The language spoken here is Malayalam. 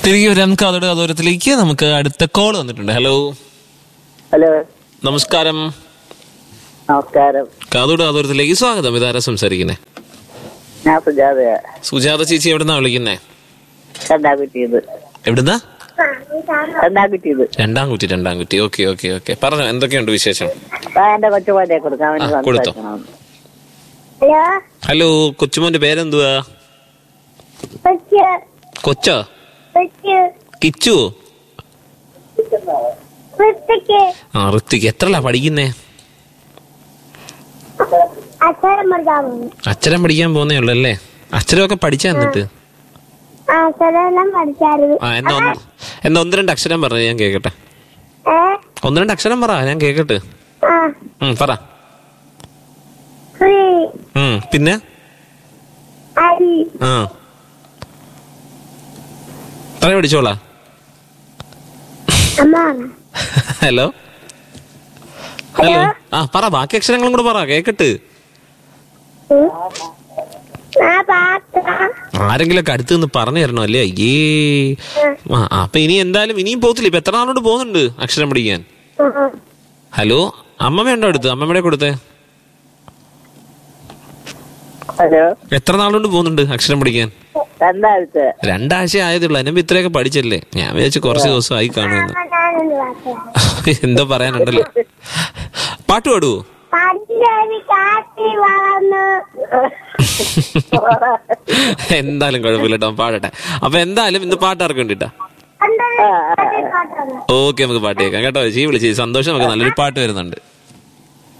തിരികെ വരാം കാതോട് കാതോരത്തിലേക്ക് നമുക്ക് അടുത്ത കോൾ വന്നിട്ടുണ്ട് ഹലോ ഹലോ നമസ്കാരം നമസ്കാരം കാതോട് കാതോരത്തിലേക്ക് സ്വാഗതം ഇതാരാ സംസാരിക്കുന്നേ ഞാൻ സുജാതയാ സുജാത ചേച്ചി എവിടുന്നാ വിളിക്കുന്നേ രണ്ടാം കുറ്റിയത് എവിടുന്നാ രണ്ടാം കുറ്റിയത് രണ്ടാം കുറ്റി രണ്ടാം കുറ്റി ഓക്കെ ഓക്കെ ഓക്കെ പറഞ്ഞോ എന്തൊക്കെയുണ്ട് വിശേഷം ആ എന്റെ കൊച്ചുപോലെ കൊടുക്കാൻ വേണ്ടി ആ, കൊടുത്തോ. സംസാരിക്കണം ഹലോ ഹലോ കൊച്ചുമോന്റെ പേരെന്തുവാ കൊച്ചു കൊച്ചോ കൊച്ചു കിച്ചു കുട്ടിക്ക് ആ ഋത്തിക്ക് എത്രല്ല പഠിക്കുന്നേ അക്ഷരം പഠിക്കാമോ അക്ഷരം പഠിക്കാൻ പോന്നേ ഉള്ളൂ അല്ലേ അക്ഷരമൊക്കെ പഠിച്ചാ എന്നിട്ട് ആ അക്ഷരം പഠിച്ചായിരുന്നു ആ എന്നാ ഒന്ന് എന്നാ ഒന്ന് രണ്ട് അക്ഷരം പറഞ്ഞു ഞാൻ കേക്കട്ടെ ഏ ഒന്ന് രണ്ട് അക്ഷരം പറ ഞാൻ കേക്കട്ടെ ആ ഉം, പറ ഫ്രീ ഉം, പിന്നെ അരി ആ പറ പഠിച്ചോളാ അമ്മ ഹലോ ഹലോ ആ പറ ബാക്കി അക്ഷരങ്ങളും കൂടെ പറ കേക്കട്ട് ഉം. ആ പാത്ത ആരെങ്കിലും ഒക്കെ അടുത്ത് നിന്ന് പറഞ്ഞു തരണോ അല്ലേ അയ്യേ ആ ആ, അപ്പൊ ഇനി എന്തായാലും ഇനിയും പോകത്തില്ല ഇപ്പൊ എത്ര നാളോട് പോകുന്നുണ്ട് അക്ഷരം പഠിക്കാൻ ഹലോ അമ്മമ്മയുണ്ടോ അടുത്ത് അമ്മമ്മയുടെ കൊടുത്തേ ഹലോ എത്ര നാളുകൊണ്ട് പോകുന്നുണ്ട് അക്ഷരം പഠിക്കാൻ രണ്ടാഴ്ച രണ്ടാഴ്ച ആയതേ ഉള്ളൂ അതിനുമ്പ് ഇത്രയൊക്കെ പഠിച്ചല്ലേ ഞാൻ വിചാരിച്ചു കുറച്ച് ദിവസം ആയി കാണുമെന്ന് ഞാനൊന്ന് പാത്ത എന്തോ പറയാനുണ്ടല്ലോ പാട്ട് പാടുവോ പഞ്ചരി കാട്ടി വളർന്നു എന്തായാലും കുഴപ്പമില്ല കേട്ടോ പാടട്ടെ അപ്പൊ എന്തായാലും ഇന്ന് പാട്ട് ആർക്ക് വേണ്ടിട്ടാ പണ്ടൊരു കാട്ടി പാട്ടാണ് ഓക്കെ നമുക്ക് പാട്ട് കേൾക്കാം കേട്ടോ ചേച്ചി വിളിച്ചേ സന്തോഷം നമുക്ക് നല്ലൊരു പാട്ട് വരുന്നുണ്ട്